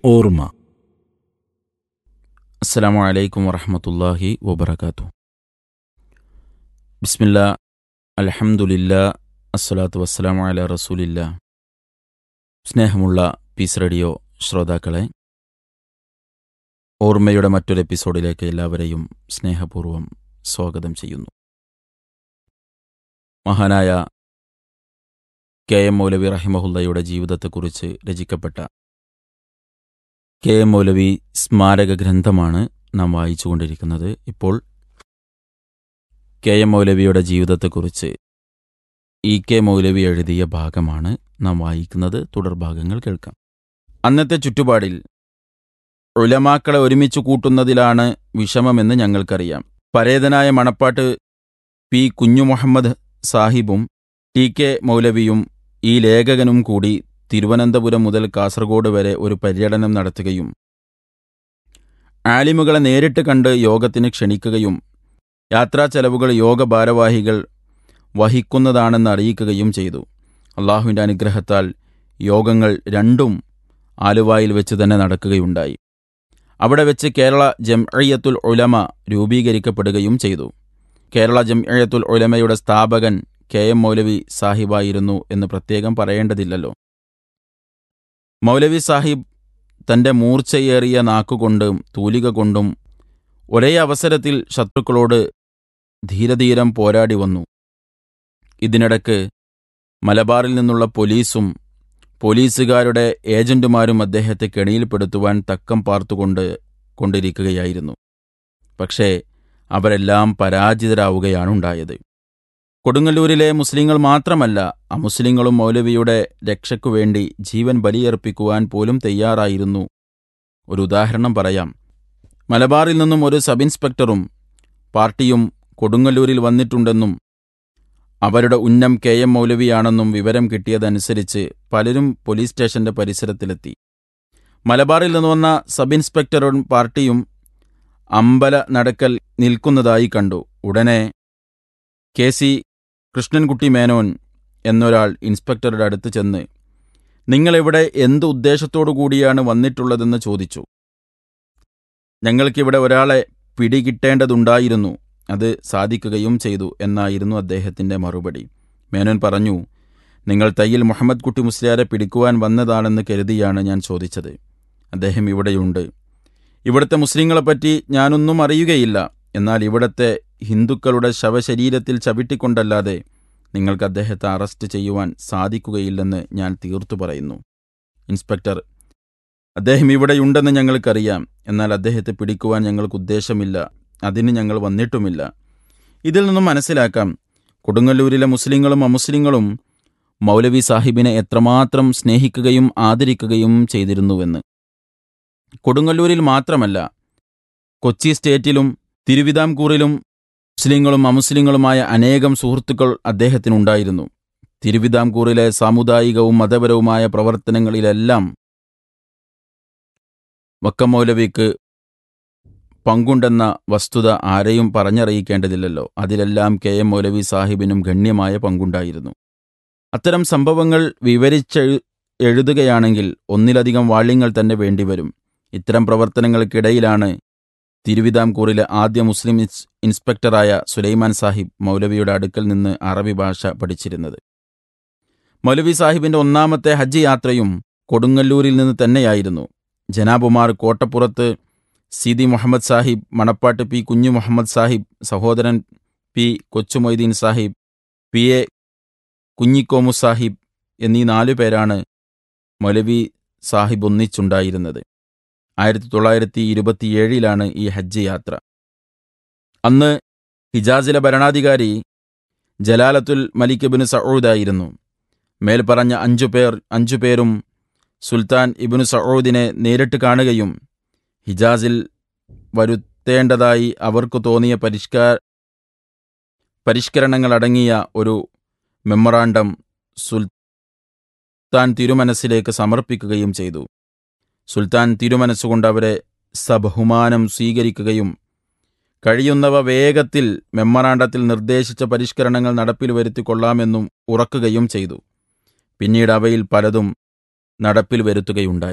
ഓർമ്മ അസ്സലാമു അലൈക്കും വറഹമത്തല്ലാഹി വബർക്കാത്തു ബിസ്മില്ല അൽഹംദുലില്ല അസ്സലാത്തു വസ്സലാമു അല റസൂലില്ല സ്നേഹമുള്ള പീസ് റേഡിയോ ശ്രോതാക്കളെ ഓർമ്മയുടെ മറ്റൊരു എപ്പിസോഡിലേക്ക് എല്ലാവരെയും സ്നേഹപൂർവ്വം സ്വാഗതം ചെയ്യുന്നു മഹാനായ കെ എം മൗലവി റഹിമഹുല്ലയുടെ ജീവിതത്തെക്കുറിച്ച് രചിക്കപ്പെട്ട കെ എം മൗലവി സ്മാരക ഗ്രന്ഥമാണ് നാം വായിച്ചുകൊണ്ടിരിക്കുന്നത് ഇപ്പോൾ കെ എം മൗലവിയുടെ ജീവിതത്തെക്കുറിച്ച് ഇ കെ മൗലവി എഴുതിയ ഭാഗമാണ് നാം വായിക്കുന്നത് തുടർഭാഗങ്ങൾ കേൾക്കാം അന്നത്തെ ചുറ്റുപാടിൽ ഉലമാക്കളെ ഒരുമിച്ച് കൂട്ടുന്നതിലാണ് വിഷമമെന്ന് ഞങ്ങൾക്കറിയാം പരേതനായ മണപ്പാട്ട് പി കുഞ്ഞു മുഹമ്മദ് സാഹിബും ടി കെ മൗലവിയും ഈ ലേഖകനും കൂടി തിരുവനന്തപുരം മുതൽ കാസർഗോഡ് വരെ ഒരു പര്യടനം നടത്തുകയും ആലിമുകളെ നേരിട്ട് കണ്ട് യോഗത്തിന് ക്ഷണിക്കുകയും യാത്രാ ചെലവുകൾ യോഗ ഭാരവാഹികൾ വഹിക്കുന്നതാണെന്ന് അറിയിക്കുകയും ചെയ്തു അള്ളാഹുവിൻ്റെ അനുഗ്രഹത്താൽ യോഗങ്ങൾ രണ്ടും ആലുവായിൽ വെച്ച് തന്നെ നടക്കുകയുണ്ടായി അവിടെ വെച്ച് കേരള ജംഅയ്യത്തുൽ ഉലമ രൂപീകരിക്കപ്പെടുകയും ചെയ്തു കേരള ജംഅയ്യത്തുൽ ഉലമയുടെ സ്ഥാപകൻ കെ എം മൗലവി സാഹിബായിരുന്നു എന്ന് പ്രത്യേകം പറയേണ്ടതില്ലല്ലോ മൗലവി സാഹിബ് തന്റെ മൂർച്ചയേറിയ നാക്കുകൊണ്ടും തൂലിക കൊണ്ടും ഒരേ അവസരത്തിൽ ശത്രുക്കളോട് ധീരധീരം പോരാടി വന്നു ഇതിനിടക്ക് മലബാറിൽ നിന്നുള്ള പോലീസും പോലീസുകാരുടെ ഏജന്റുമാരും അദ്ദേഹത്തെ കെണിയിൽപ്പെടുത്തുവാൻ തക്കം പാർത്തുകൊണ്ട് കൊണ്ടിരിക്കുകയായിരുന്നു പക്ഷേ അവരെല്ലാം പരാജിതരാവുകയാണ് ഉണ്ടായത് കൊടുങ്ങല്ലൂരിലെ മുസ്ലിങ്ങൾ മാത്രമല്ല അമുസ്ലിങ്ങളും മൗലവിയുടെ രക്ഷയ്ക്കു വേണ്ടി ജീവൻ ബലിയർപ്പിക്കുവാൻ പോലും തയ്യാറായിരുന്നു ഒരു ഉദാഹരണം പറയാം മലബാറിൽ നിന്നും ഒരു സബ് ഇൻസ്പെക്ടറും പാർട്ടിയും കൊടുങ്ങല്ലൂരിൽ വന്നിട്ടുണ്ടെന്നും അവരുടെ ഉന്നം കെ എം മൗലവിയാണെന്നും വിവരം കിട്ടിയതനുസരിച്ച് പലരും പോലീസ് സ്റ്റേഷന്റെ പരിസരത്തിലെത്തി മലബാറിൽ നിന്ന് വന്ന സബ് ഇൻസ്പെക്ടറും പാർട്ടിയും അമ്പല നടക്കൽ നിൽക്കുന്നതായി കണ്ടു ഉടനെ കെ സി കൃഷ്ണൻകുട്ടി മേനോൻ എന്നൊരാൾ ഇൻസ്പെക്ടറുടെ അടുത്ത് ചെന്ന് നിങ്ങളിവിടെ എന്ത് ഉദ്ദേശത്തോടു കൂടിയാണ് വന്നിട്ടുള്ളതെന്ന് ചോദിച്ചു ഞങ്ങൾക്കിവിടെ ഒരാളെ പിടികിട്ടേണ്ടതുണ്ടായിരുന്നു അത് സാധിക്കുകയും ചെയ്തു എന്നായിരുന്നു അദ്ദേഹത്തിന്റെ മറുപടി മേനോൻ പറഞ്ഞു നിങ്ങൾ തയ്യിൽ മുഹമ്മദ് കുട്ടി മുസ്ലിയാരെ പിടിക്കുവാൻ വന്നതാണെന്ന് കരുതിയാണ് ഞാൻ ചോദിച്ചത് അദ്ദേഹം ഇവിടെയുണ്ട് ഇവിടുത്തെ മുസ്ലിങ്ങളെപ്പറ്റി ഞാനൊന്നും അറിയുകയില്ല എന്നാൽ ഇവിടത്തെ ഹിന്ദുക്കളുടെ ശവശരീരത്തിൽ ചവിട്ടിക്കൊണ്ടല്ലാതെ നിങ്ങൾക്ക് അദ്ദേഹത്തെ അറസ്റ്റ് ചെയ്യുവാൻ സാധിക്കുകയില്ലെന്ന് ഞാൻ തീർത്തു പറയുന്നു ഇൻസ്പെക്ടർ അദ്ദേഹം ഇവിടെയുണ്ടെന്ന് ഞങ്ങൾക്കറിയാം എന്നാൽ അദ്ദേഹത്തെ പിടിക്കുവാൻ ഞങ്ങൾക്ക് ഉദ്ദേശമില്ല അതിന് ഞങ്ങൾ വന്നിട്ടുമില്ല ഇതിൽ നിന്നും മനസ്സിലാക്കാം കൊടുങ്ങല്ലൂരിലെ മുസ്ലിങ്ങളും അമുസ്ലിങ്ങളും മൗലവി സാഹിബിനെ എത്രമാത്രം സ്നേഹിക്കുകയും ആദരിക്കുകയും ചെയ്തിരുന്നുവെന്ന് കൊടുങ്ങല്ലൂരിൽ മാത്രമല്ല കൊച്ചി സ്റ്റേറ്റിലും തിരുവിതാംകൂറിലും മുസ്ലിങ്ങളും അമുസ്ലിങ്ങളുമായ അനേകം സുഹൃത്തുക്കൾ അദ്ദേഹത്തിനുണ്ടായിരുന്നു തിരുവിതാംകൂറിലെ സാമുദായികവും മതപരവുമായ പ്രവർത്തനങ്ങളിലെല്ലാം വക്കമൗലവിക്ക് പങ്കുണ്ടെന്ന വസ്തുത ആരെയും പറഞ്ഞറിയിക്കേണ്ടതില്ലല്ലോ അതിലെല്ലാം കെ എം മൗലവി സാഹിബിനും ഗണ്യമായ പങ്കുണ്ടായിരുന്നു അത്തരം സംഭവങ്ങൾ വിവരിച്ചെഴു എഴുതുകയാണെങ്കിൽ ഒന്നിലധികം വാള്യങ്ങൾ തന്നെ വേണ്ടിവരും ഇത്തരം പ്രവർത്തനങ്ങൾക്കിടയിലാണ് തിരുവിതാംകൂറിലെ ആദ്യ മുസ്ലിം ഇൻസ്പെക്ടറായ സുലൈമാൻ സാഹിബ് മൗലവിയുടെ അടുക്കൽ നിന്ന് അറബി ഭാഷ പഠിച്ചിരുന്നത് മൗലവി സാഹിബിന്റെ ഒന്നാമത്തെ ഹജ്ജ് യാത്രയും കൊടുങ്ങല്ലൂരിൽ നിന്ന് തന്നെയായിരുന്നു ജനാബുമാർ കോട്ടപ്പുറത്ത് സീതി മുഹമ്മദ് സാഹിബ് മണപ്പാട്ട് പി കുഞ്ഞു മുഹമ്മദ് സാഹിബ് സഹോദരൻ P Kochumoideen Sahib P A Kunjikomu Sahib എന്നീ നാലു പേരാണ് മൗലവി സാഹിബ് ഒന്നിച്ചുണ്ടായിരുന്നത് ആയിരത്തി തൊള്ളായിരത്തി ഇരുപത്തിയേഴിലാണ് ഈ ഹജ്ജ് യാത്ര അന്ന് ഹിജാസിലെ ഭരണാധികാരി ജലാലത്തുൽ മലിക് ഇബിന് സഊദായിരുന്നു മേൽപ്പറഞ്ഞ അഞ്ചു പേർ അഞ്ചു പേരും സുൽത്താൻ ഇബിനു സഊദിനെ നേരിട്ട് കാണുകയും ഹിജാസിൽ വരുത്തേണ്ടതായി അവർക്ക് തോന്നിയ പരിഷ്കാര പരിഷ്കരണങ്ങളടങ്ങിയ ഒരു മെമ്മറാണ്ടം സുൽത്താൻ തിരുമനസ്സിലേക്ക് സമർപ്പിക്കുകയും ചെയ്തു സുൽത്താൻ തിരുമനസ്സുകൊണ്ട് അവരെ സബഹുമാനം സ്വീകരിക്കുകയും കഴിയുന്നവ വേഗത്തിൽ മെമ്മറാണ്ടത്തിൽ നിർദ്ദേശിച്ച പരിഷ്കരണങ്ങൾ നടപ്പിൽ വരുത്തിക്കൊള്ളാമെന്നും ഉറക്കുകയും ചെയ്തു പിന്നീട് അവയിൽ പലതും നടപ്പിൽ വരുത്തുകയുണ്ടായി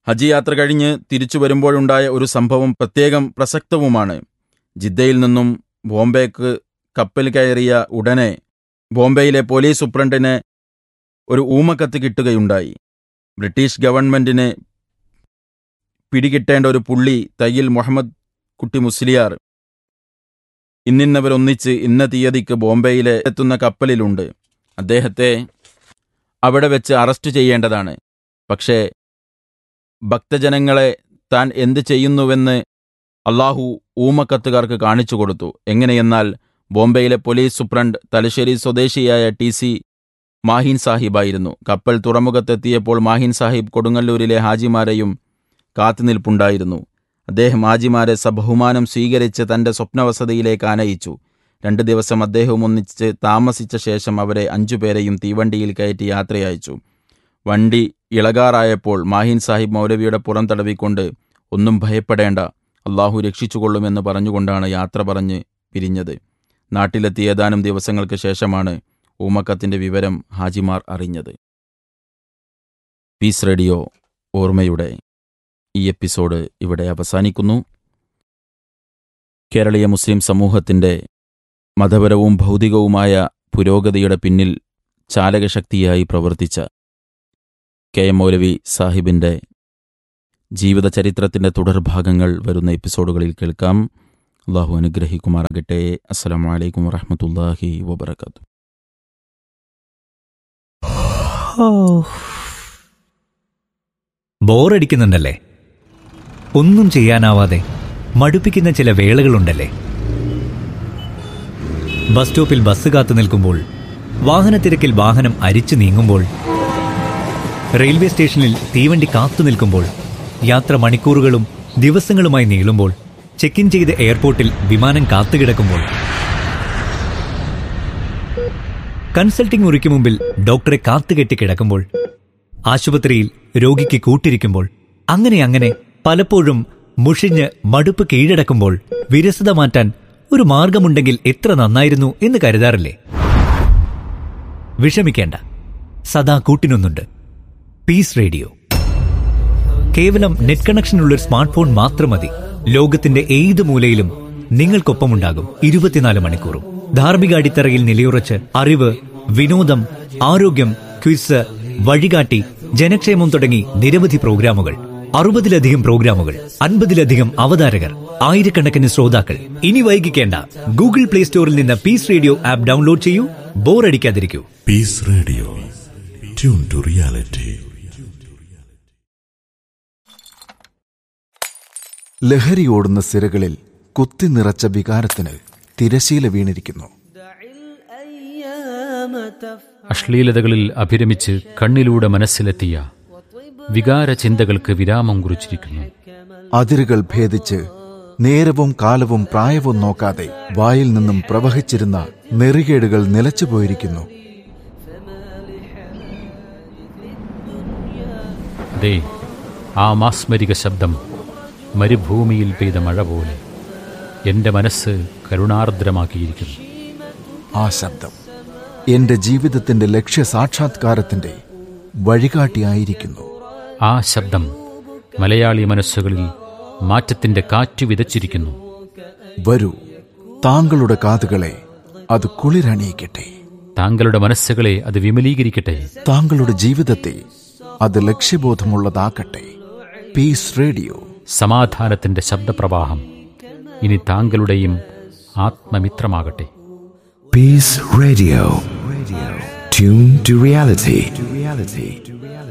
ഹജ്ജ് യാത്ര കഴിഞ്ഞ് തിരിച്ചു വരുമ്പോഴുണ്ടായ ഒരു സംഭവം പ്രത്യേകം പ്രസക്തവുമാണ് ജിദ്ദയിൽ നിന്നും ബോംബെക്ക് കപ്പൽ കയറിയ ഉടനെ ബോംബെയിലെ പോലീസ് സൂപ്രണ്ടിന് ഒരു ഊമക്കത്ത് കിട്ടുകയുണ്ടായി ബ്രിട്ടീഷ് ഗവൺമെന്റിന് പിടികിട്ടേണ്ട ഒരു പുള്ളി തയ്യിൽ മുഹമ്മദ് കുട്ടി മുസ്ലിയാർ ഇന്നിന്നവരൊന്നിച്ച് ഇന്ന തീയതിക്ക് ബോംബെയിലെ എത്തുന്ന കപ്പലിലുണ്ട് അദ്ദേഹത്തെ അവിടെ വെച്ച് അറസ്റ്റ് ചെയ്യേണ്ടതാണ് പക്ഷേ ഭക്തജനങ്ങളെ താൻ എന്ത് ചെയ്യുന്നുവെന്ന് അള്ളാഹു ഊമക്കത്തുകാർക്ക് കാണിച്ചു കൊടുത്തു എങ്ങനെയെന്നാൽ ബോംബെയിലെ പോലീസ് സൂപ്രണ്ട് തലശ്ശേരി സ്വദേശിയായ ടി സി മാഹിൻ സാഹിബായിരുന്നു കപ്പൽ തുറമുഖത്തെത്തിയപ്പോൾ മാഹിൻ സാഹിബ് കൊടുങ്ങല്ലൂരിലെ ഹാജിമാരെയും കാത്തുനിൽപ്പുണ്ടായിരുന്നു അദ്ദേഹം ഹാജിമാരെ സബഹുമാനം സ്വീകരിച്ച് തന്റെ സ്വപ്നവസതിയിലേക്ക് ആനയിച്ചു രണ്ടു ദിവസം അദ്ദേഹം ഒന്നിച്ച് താമസിച്ച ശേഷം അവരെ അഞ്ചുപേരെയും തീവണ്ടിയിൽ കയറ്റി യാത്രയയച്ചു വണ്ടി ഇളകാറായപ്പോൾ മാഹിൻ സാഹിബ് മൗലവിയുടെ പുറം തടവിക്കൊണ്ട് ഒന്നും ഭയപ്പെടേണ്ട അള്ളാഹു രക്ഷിച്ചുകൊള്ളുമെന്ന് പറഞ്ഞുകൊണ്ടാണ് യാത്ര പറഞ്ഞ് പിരിഞ്ഞത് നാട്ടിലെത്തിയ ഏതാനും ദിവസങ്ങൾക്ക് ശേഷമാണ് ഊമക്കത്തിന്റെ വിവരം ഹാജിമാർ അറിഞ്ഞത് പീസ് റേഡിയോ ഓർമ്മയുടെ ഈ എപ്പിസോഡ് ഇവിടെ അവസാനിക്കുന്നു കേരളീയ മുസ്ലിം സമൂഹത്തിന്റെ മതപരവും ഭൗതികവുമായ പുരോഗതിയുടെ പിന്നിൽ ചാലകശക്തിയായി പ്രവർത്തിച്ച കെ എം മൗലവി സാഹിബിന്റെ ജീവിതചരിത്രത്തിന്റെ തുടർഭാഗങ്ങൾ വരുന്ന എപ്പിസോഡുകളിൽ കേൾക്കാം അള്ളാഹു അനുഗ്രഹിക്കുമാറാകട്ടെ അസ്സലാമു അലൈക്കും വറഹമത്തല്ലാഹി വബർക്കാത്തു ബോറടിക്കുന്നുണ്ടല്ലേ ഒന്നും ചെയ്യാനാവാതെ മടുപ്പിക്കുന്ന ചില വേളകളുണ്ടല്ലേ ബസ് സ്റ്റോപ്പിൽ ബസ് കാത്തു നിൽക്കുമ്പോൾ വാഹനത്തിരക്കിൽ വാഹനം അരിച്ചു നീങ്ങുമ്പോൾ റെയിൽവേ സ്റ്റേഷനിൽ തീവണ്ടി കാത്തു നിൽക്കുമ്പോൾ യാത്ര മണിക്കൂറുകളും ദിവസങ്ങളുമായി നീളുമ്പോൾ ചെക്ക് ഇൻ ചെയ്ത് എയർപോർട്ടിൽ വിമാനം കാത്തുകിടക്കുമ്പോൾ കൺസൾട്ടിംഗ് മുറിക്ക് മുമ്പിൽ ഡോക്ടറെ കാത്തുകെട്ടി കിടക്കുമ്പോൾ ആശുപത്രിയിൽ രോഗിക്ക് കൂട്ടിരിക്കുമ്പോൾ അങ്ങനെ അങ്ങനെ പലപ്പോഴും മുഷിഞ്ഞ് മടുപ്പ് കീഴടക്കുമ്പോൾ വിരസത മാറ്റാൻ ഒരു മാർഗമുണ്ടെങ്കിൽ എത്ര നന്നായിരുന്നു എന്ന് കരുതാറില്ലേ വിഷമിക്കേണ്ട സദാ കൂട്ടിനൊന്നുണ്ട് പീസ് റേഡിയോ കേവലം നെറ്റ് കണക്ഷനുള്ള ഒരു സ്മാർട്ട് ഫോൺ മാത്രം മതി ലോകത്തിന്റെ ഏത് മൂലയിലും നിങ്ങൾക്കൊപ്പമുണ്ടാകും ഇരുപത്തിനാല് മണിക്കൂറും ധാർമ്മിക അടിത്തറയിൽ നിലയുറച്ച് അറിവ് വിനോദം ആരോഗ്യം ക്വിസ് വഴികാട്ടി ജനക്ഷേമം തുടങ്ങി നിരവധി പ്രോഗ്രാമുകൾ അറുപതിലധികം പ്രോഗ്രാമുകൾ അൻപതിലധികം അവതാരകർ ആയിരക്കണക്കിന് ശ്രോതാക്കൾ ഇനി വൈകിക്കേണ്ട ഗൂഗിൾ പ്ലേ സ്റ്റോറിൽ നിന്ന് പീസ് റേഡിയോ ആപ്പ് ഡൗൺലോഡ് ചെയ്യൂ ബോറടിക്കാതിരിക്കൂ Peace Radio. Tune to reality. ലഹരിയോടുന്ന സിരകളിൽ കുത്തി നിറച്ച വികാരത്തിന് തിരശീല വീണിരിക്കുന്നു അശ്ലീലതകളിൽ അഭിരമിച്ച് കണ്ണിലൂടെ മനസ്സിലെത്തിയ വികാര ചിന്തകൾക്ക് വിരാമം കുറിച്ചിരിക്കുന്നു അതിരുകൾ ഭേദിച്ച് നേരവും കാലവും പ്രായവും നോക്കാതെ വായിൽ നിന്നും പ്രവഹിച്ചിരുന്ന നെറികേടുകൾ നിലച്ചുപോയിരിക്കുന്നു ദേ ആ മാസ്മരിക ശബ്ദം മരുഭൂമിയിൽ പെയ്ത മഴ പോലെ എൻ്റെ മനസ്സ് കരുണാർദ്രമാക്കിയിരിക്കുന്നു ആ ശബ്ദം എന്റെ ജീവിതത്തിന്റെ ലക്ഷ്യ സാക്ഷാത്കാരത്തിന്റെ വഴികാട്ടിയായിരിക്കുന്നു ആ ശബ്ദം മലയാളി മനസ്സുകളിൽ മാറ്റത്തിൻ്റെ കാറ്റ് വിതച്ചിരിക്കുന്നു വരൂ താങ്കളുടെ കാതുകളെ അത് കുളിരണിയിക്കട്ടെ താങ്കളുടെ മനസ്സുകളെ അത് വിമലീകരിക്കട്ടെ താങ്കളുടെ ജീവിതത്തെ അത് ലക്ഷ്യബോധമുള്ളതാക്കട്ടെ പീസ് റേഡിയോ സമാധാനത്തിൻ്റെ ശബ്ദപ്രവാഹം ഇനി താങ്കളുടെയും ആത്മമിത്രമാകട്ടെ Peace Radio. Tune to reality.